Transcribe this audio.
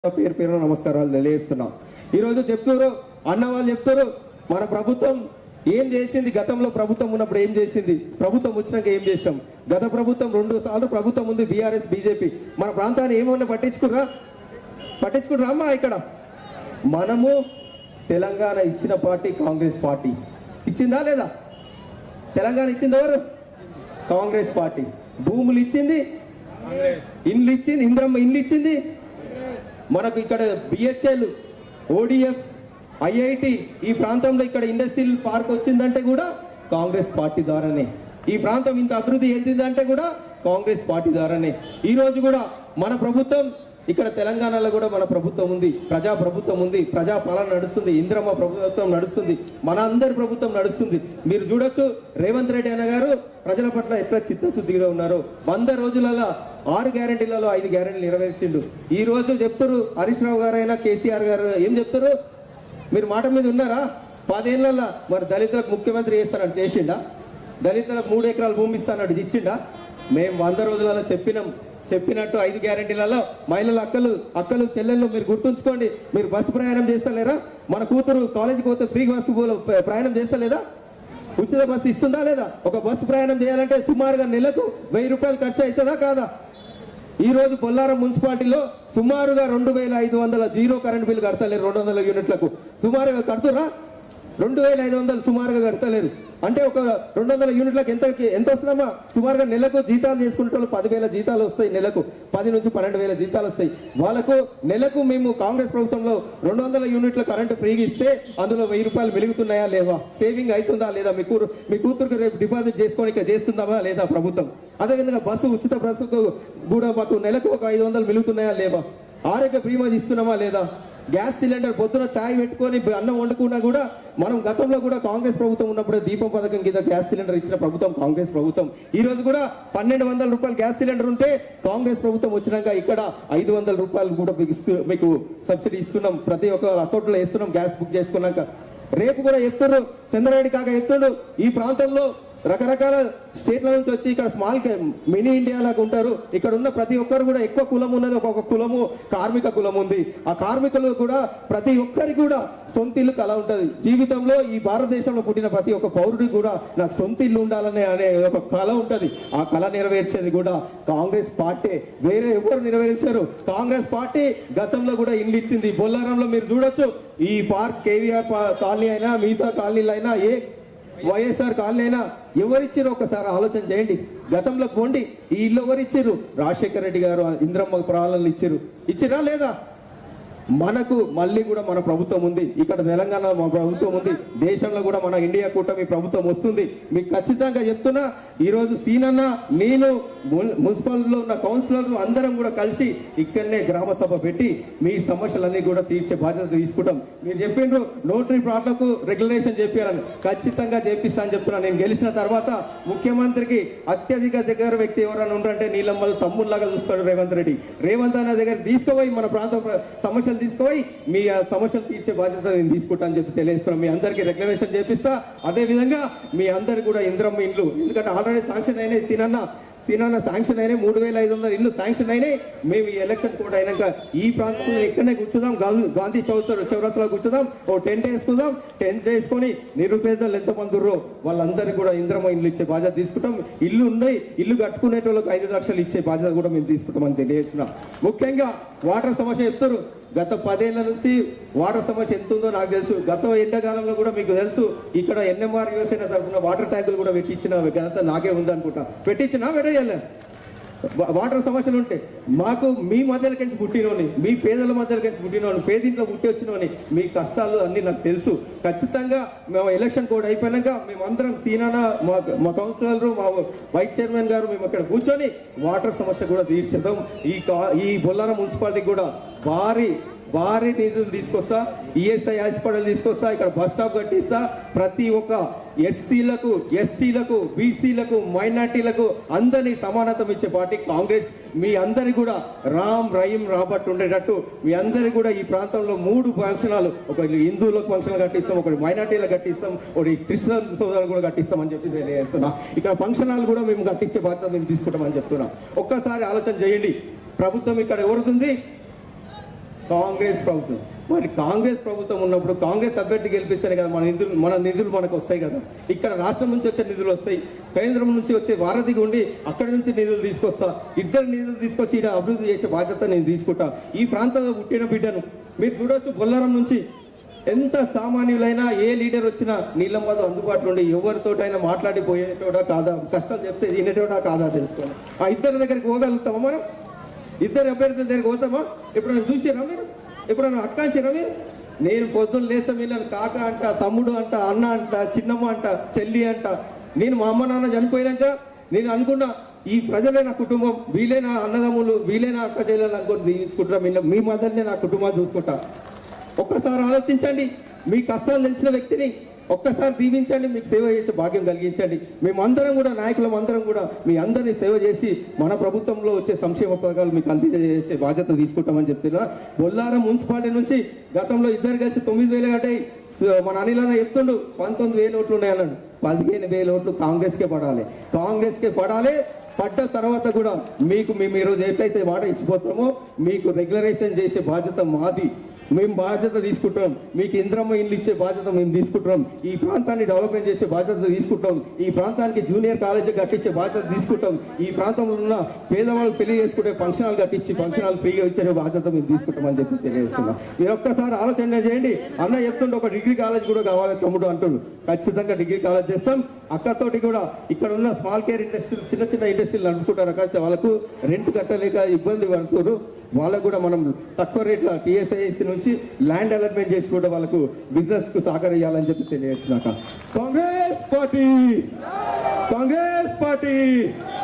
పేరు పేరు నమస్కారాలు తెలియజేస్తున్నాం ఈరోజు చెప్తున్నారు అన్న వాళ్ళు చెప్తారు మన ప్రభుత్వం ఏం చేసింది గతంలో ప్రభుత్వం ఉన్నప్పుడు ఏం చేసింది ప్రభుత్వం వచ్చినాక ఏం చేసాం గత ప్రభుత్వం రెండు సార్లు ప్రభుత్వం ఉంది బీఆర్ఎస్ బీజేపీ మన ప్రాంతాన్ని ఏమన్నా పట్టించుకుర్రా పట్టించుకుర్రా అమ్మా ఇక్కడ మనము తెలంగాణ ఇచ్చిన పార్టీ కాంగ్రెస్ పార్టీ ఇచ్చిందా లేదా తెలంగాణ ఇచ్చింది ఎవరు కాంగ్రెస్ పార్టీ భూములు ఇచ్చింది ఇండ్లు ఇచ్చింది ఇంద్రమ్మ ఇండ్లు ఇచ్చింది మనకు ఇక్కడ బిహెచ్ఎల్ ఓడిఎఫ్ ఐఐటి ఈ ప్రాంతంలో ఇక్కడ ఇండస్ట్రియల్ పార్క్ వచ్చిందంటే కూడా కాంగ్రెస్ పార్టీ ద్వారానే ఈ ప్రాంతం ఇంత అభివృద్ధి చెందిందంటే కూడా కాంగ్రెస్ పార్టీ ద్వారానే ఈ రోజు కూడా మన ప్రభుత్వం ఇక్కడ తెలంగాణలో కూడా మన ప్రభుత్వం ఉంది ప్రజా ప్రభుత్వం ఉంది ప్రజా పాలన నడుస్తుంది ఇంద్రమ్మ ప్రభుత్వం నడుస్తుంది మన అందరి ప్రభుత్వం నడుస్తుంది మీరు చూడొచ్చు రేవంత్ రెడ్డి అన్న గారు ప్రజల పట్ల ఎట్లా చిత్తశుద్ధిగా ఉన్నారు వంద రోజులలో ఆరు గ్యారెంటీలలో ఐదు గ్యారెంటీలు నెరవేర్చిండు ఈ రోజు చెప్తారు హరీష్ రావు గారు అయినా కేసీఆర్ గారు ఏం చెప్తారు మీరు మాట మీద ఉన్నారా పదేళ్లలో మరి దళితులకు ముఖ్యమంత్రి చేస్తానని చేసిండా దళితులకు మూడు ఎకరాల భూమి ఇస్తానట్టు ఇచ్చిండా మేము వంద రోజులలో చెప్పినాం చెప్పినట్టు ఐదు గ్యారెంటీలలో మహిళల అక్కలు అక్కలు చెల్లెళ్ళు మీరు గుర్తుంచుకోండి మీరు బస్సు ప్రయాణం చేస్తలేరా మన కూతురు కాలేజీకి పోతే ఫ్రీ బస్సు పో- ప్రయాణం చేస్తలేదా ఉచిత బస్సు ఇస్తుందా లేదా ఒక బస్సు ప్రయాణం చేయాలంటే సుమారుగా నెలకు వెయ్యి రూపాయలు ఖర్చు అవుతుందా కాదా ఈ రోజు పొల్లారం మున్సిపాలిటీలో సుమారుగా రెండు వేల ఐదు వందల జీరో కరెంట్ బిల్లు కడతలేరు రెండు వందల యూనిట్లకు సుమారుగా కడుతురా రెండు వేల ఐదు వందలు సుమారుగా కడతలేరు అంటే ఒక రెండు వందల యూనిట్లకు ఎంత ఎంత వస్తుందమ్మా సుమారుగా నెలకు జీతాలు చేసుకునే వాళ్ళు పదివేల జీతాలు వస్తాయి నెలకు పది నుంచి పన్నెండు వేల జీతాలు వస్తాయి వాళ్ళకు నెలకు మేము కాంగ్రెస్ ప్రభుత్వంలో రెండు వందల యూనిట్ల కరెంటు ఫ్రీగా ఇస్తే అందులో వెయ్యి రూపాయలు వెలుగుతున్నాయా లేవా సేవింగ్ అవుతుందా లేదా మీ కూతురు మీ కూతురుకి రేపు డిపాజిట్ చేసుకోనికి చేస్తుందామా లేదా ప్రభుత్వం అదేవిధంగా బస్సు ఉచిత బస్సుకు కూడా మాకు నెలకు ఒక ఐదు వందలు వెలుగుతున్నాయా లేవా ఆరోగ్య బీమా ఇస్తున్నామా లేదా గ్యాస్ సిలిండర్ పొద్దున చాయ్ పెట్టుకొని అన్నం వండుకున్నా కూడా మనం గతంలో కూడా కాంగ్రెస్ ప్రభుత్వం ఉన్నప్పుడే దీపం పథకం కింద గ్యాస్ సిలిండర్ ఇచ్చిన ప్రభుత్వం కాంగ్రెస్ ప్రభుత్వం ఈ రోజు కూడా పన్నెండు వందల రూపాయలు గ్యాస్ సిలిండర్ ఉంటే కాంగ్రెస్ ప్రభుత్వం వచ్చినాక ఇక్కడ ఐదు వందల రూపాయలు కూడా మీకు ఇస్తూ మీకు సబ్సిడీ ఇస్తున్నాం ప్రతి ఒక్క అకౌంట్లో వేస్తున్నాం గ్యాస్ బుక్ చేసుకున్నాక రేపు కూడా చెప్తున్నారు చంద్రరెడ్డి కాక చెప్తుండు ఈ ప్రాంతంలో రకరకాల స్టేట్ల నుంచి వచ్చి ఇక్కడ స్మాల్ మినీ ఇండియా లాగా ఉంటారు ఇక్కడ ఉన్న ప్రతి ఒక్కరు కూడా ఎక్కువ కులం ఉన్నది ఒక్కొక్క కులము కార్మిక కులం ఉంది ఆ కార్మికులు కూడా ప్రతి ఒక్కరికి కూడా సొంత ఇల్లు కళ ఉంటది జీవితంలో ఈ భారతదేశంలో పుట్టిన ప్రతి ఒక్క పౌరుడికి కూడా నాకు సొంత ఇల్లు ఉండాలనే అనే ఒక కళ ఉంటది ఆ కళ నెరవేర్చేది కూడా కాంగ్రెస్ పార్టీ వేరే ఎవరు నెరవేర్చారు కాంగ్రెస్ పార్టీ గతంలో కూడా ఇల్లు ఇచ్చింది బొల్లారంలో మీరు చూడొచ్చు ఈ పార్క్ కేవీఆర్ కాలనీ అయినా మిగతా కాలనీలు అయినా ఏ వైఎస్ఆర్ కాలనీ అయినా ఎవరిచ్చారు ఒకసారి ఆలోచన చేయండి గతంలో పోండి ఈ ఇల్లు ఎవరిచ్చారు రాజశేఖర రెడ్డి గారు ఇంద్రమ్మ ప్రాణాలను ఇచ్చారు ఇచ్చిరా లేదా మనకు మళ్ళీ కూడా మన ప్రభుత్వం ఉంది ఇక్కడ తెలంగాణ మన ప్రభుత్వం ఉంది దేశంలో కూడా మన ఇండియా కూటమి ప్రభుత్వం వస్తుంది మీకు ఖచ్చితంగా చెప్తున్నా ఈ రోజు సీనన్న నేను మున్- మున్సిపాలిటీలో ఉన్న కౌన్సిలర్లు అందరం కూడా కలిసి ఇక్కడనే గ్రామ సభ పెట్టి మీ సమస్యలన్నీ కూడా తీర్చే బాధ్యత తీసుకుంటాం మీరు చెప్పిండ్రు నోటరీ ప్లాట్లకు రెగ్యులేషన్ చెప్పారని ఖచ్చితంగా చేపిస్తా అని చెప్తున్నా నేను గెలిచిన తర్వాత ముఖ్యమంత్రికి అత్యధిక దగ్గర వ్యక్తి ఎవరైనా ఉండంటే నీలమ్మలు తమ్ముళ్ళగా చూస్తాడు రేవంత్ రెడ్డి రేవంత్ అన్న దగ్గర తీసుకుపోయి మన ప్రాంత ప్ర- సమస్యలు తీసుకుపోయి మీ ఆ సమస్యలు తీర్చే బాధ్యత నేను తీసుకుంటా అని చెప్పి తెలియజేస్తున్నాం మీ అందరికీ రెగ్యులేషన్ చేపిస్తా అదే విధంగా మీ అందరు కూడా ఇంద్రమ్మ ఇండ్లు ఎందుకంటే ఆల్రెడీ శాంక్షన్ అయినాయి తినన్న తినన్న శాంక్షన్ అయినాయి మూడు వేల ఐదు వందల ఇల్లు శాంక్షన్ అయినాయి మేము ఈ ఎలక్షన్ కోడ్ అయినాక ఈ ప్రాంతంలో ఇక్కడనే కూర్చుదాం గా- గాంధీ చౌక చౌరస్లో కూర్చుదాం ఓ టెంట్ వేసుకుందాం టెంట్ వేసుకొని నిరుపేదలు ఎంతమంది ఉర్రో వాళ్ళందరికీ కూడా ఇంద్రమ్మ ఇల్లు ఇచ్చే బాధ్యత తీసుకుంటాం ఇల్లు ఉన్నాయి ఇల్లు కట్టుకునేటోళ్ళకి ఐదు లక్షలు ఇచ్చే బాధ్యత కూడా మేము తీసుకుంటామని తెలియజేస్తున్నాం ముఖ్యంగా వాటర్ సమస్య చెప్తారు గత పదేళ్ల నుంచి వాటర్ సమస్య ఎంత ఉందో నాకు తెలుసు గత ఎండాకాలంలో కూడా మీకు తెలుసు ఇక్కడ ఎన్ఎంఆర్ యువసేన తరఫున వాటర్ ట్యాంకులు కూడా పెట్టించిన ఘనత నాకే ఉందనుకుంటా పెట్టించినా పెట్టేయాలి వాటర్ సమస్యలు ఉంటే మాకు మీ మధ్యలోకించి పుట్టినోని మీ పేదల మధ్యలోకించి పుట్టినోని పేదింట్లో పుట్టి వచ్చినోని మీ కష్టాలు అన్ని నాకు తెలుసు ఖచ్చితంగా మేము ఎలక్షన్ కోడ్ అయిపోయినాక మేమందరం తీనానా మా మా కౌన్సిలర్ మా వైస్ చైర్మన్ గారు మేము అక్కడ కూర్చొని వాటర్ సమస్య కూడా తీర్చేద్దాం ఈ కా- ఈ బొల్లారం మున్సిపాలిటీ కూడా భారీ భారీ నిధులు తీసుకొస్తా ఈఎస్ఐ హాస్పిటల్ తీసుకొస్తా ఇక్కడ బస్ స్టాప్ కట్టిస్తా ప్రతి ఒక్క ఎస్సీలకు ఎస్టీలకు బీసీలకు మైనార్టీలకు అందరినీ సమానత్వం ఇచ్చే పార్టీ కాంగ్రెస్ మీ అందరి కూడా రామ్ రహీం రాబర్ట్ ఉండేటట్టు మీ అందరి కూడా ఈ ప్రాంతంలో మూడు ఫంక్షనాలు ఒక హిందువులకు ఫంక్షన్ కట్టిస్తాం ఒకటి మైనార్టీలకు కట్టిస్తాం ఒకటి క్రిస్టియన్ సోదరులు కూడా కట్టిస్తామని చెప్పి తెలియజేస్తున్నా ఇక్కడ ఫంక్షనాలు కూడా మేము కట్టించే బాధ్యత మేము తీసుకుంటామని చెప్తున్నా ఒక్కసారి ఆలోచన చేయండి ప్రభుత్వం ఇక్కడ ఎవరుతుంది కాంగ్రెస్ ప్రభుత్వం మరి కాంగ్రెస్ ప్రభుత్వం ఉన్నప్పుడు కాంగ్రెస్ అభ్యర్థి గెలిపిస్తేనే కదా మన నిధులు మన నిధులు మనకు వస్తాయి కదా ఇక్కడ రాష్ట్రం నుంచి వచ్చే నిధులు వస్తాయి కేంద్రం నుంచి వచ్చే వారధిగా ఉండి అక్కడి నుంచి నిధులు తీసుకొస్తా ఇద్దరు నిధులు తీసుకొచ్చి ఇక్కడ అభివృద్ధి చేసే బాధ్యత నేను తీసుకుంటా ఈ ప్రాంతంలో పుట్టిన బిడ్డను మీరు చూడొచ్చు బొల్లారం నుంచి ఎంత సామాన్యులైనా ఏ లీడర్ వచ్చినా నీళ్ళ మధు అందుబాటులో ఉండి ఎవరితోటైనా మాట్లాడిపోయేటోడా కాదా కష్టాలు చెప్తే తినేటోడా కాదా తెలుసుకోండి ఆ ఇద్దరి దగ్గరికి పోగలుగుతామా మనం ఇద్దరు అభ్యర్థుల దగ్గరికి పోతామా ఎప్పుడైనా చూసారా మీరు ఎప్పుడైనా అట్కాంచారా మీరు నేను పొద్దున్న లేస్తాం వీళ్ళని కాక అంట తమ్ముడు అంట అన్న అంట చిన్నమ్మ అంట చెల్లి అంట నేను మా అమ్మ నాన్న చనిపోయినాక నేను అనుకున్నా ఈ ప్రజలే నా కుటుంబం వీలే నా అన్నదమ్ములు వీలే నా అక్క చెల్లెలు అనుకుని దీవించుకుంటా మీ మీ మదర్నే నా కుటుంబాన్ని చూసుకుంటా ఒక్కసారి ఆలోచించండి మీ కష్టాలు తెలిసిన వ్యక్తిని ఒక్కసారి దీవించండి మీకు సేవ చేసే భాగ్యం కలిగించండి మేమందరం కూడా నాయకులం అందరం కూడా మీ అందరినీ సేవ చేసి మన ప్రభుత్వంలో వచ్చే సంక్షేమ పథకాలు మీకు అందించేసే బాధ్యత తీసుకుంటామని చెప్తున్నా బొల్లారం మున్సిపాలిటీ నుంచి గతంలో ఇద్దరు కలిసి తొమ్మిది వేలు కట్టాయి సో మన అనిల్ అన్న చెప్తుండు పంతొమ్మిది వేల ఓట్లు ఉన్నాయి అన్నాడు పదిహేను వేల ఓట్లు కాంగ్రెస్కే పడాలి కాంగ్రెస్కే పడాలి పడ్డ తర్వాత కూడా మీకు మేము ఈరోజు ఎట్లయితే మాట ఇచ్చిపోతామో మీకు రెగ్యులరేషన్ చేసే బాధ్యత మాది మేము బాధ్యత తీసుకుంటాం మీకు ఇంద్రమ్మ ఇల్లు ఇచ్చే బాధ్యత మేము తీసుకుంటాం ఈ ప్రాంతాన్ని డెవలప్మెంట్ చేసే బాధ్యత తీసుకుంటాం ఈ ప్రాంతానికి జూనియర్ కాలేజ్ కట్టించే బాధ్యత తీసుకుంటాం ఈ ప్రాంతంలో ఉన్న పేదవాళ్ళు పెళ్లి చేసుకుంటే ఫంక్షన్ హాల్ కట్టించి ఫంక్షన్ హాల్ ఫ్రీగా ఇచ్చే బాధ్యత మేము తీసుకుంటామని చెప్పి తెలియజేస్తున్నాం మీరు ఒక్కసారి ఆలోచన చేయండి అన్న చెప్తుండే ఒక డిగ్రీ కాలేజ్ కూడా కావాలి తమ్ముడు అంటుండు ఖచ్చితంగా డిగ్రీ కాలేజ్ చేస్తాం అక్కతోటి కూడా ఇక్కడ ఉన్న స్మాల్ కేర్ ఇండస్ట్రీలు చిన్న చిన్న ఇండస్ట్రీలు నడుపుకుంటారు అక్క వాళ్ళకు రెంట్ కట్టలేక ఇబ్బంది పడుతున్నారు వాళ్ళకు కూడా మనం తక్కువ రేట్ల టీఎస్ఐసి నుంచి ల్యాండ్ అలాట్మెంట్ చేసి కూడా వాళ్ళకు బిజినెస్ కు సహకరించాలని చెప్పి తెలియజేస్తున్నాక కాంగ్రెస్ పార్టీ కాంగ్రెస్ పార్టీ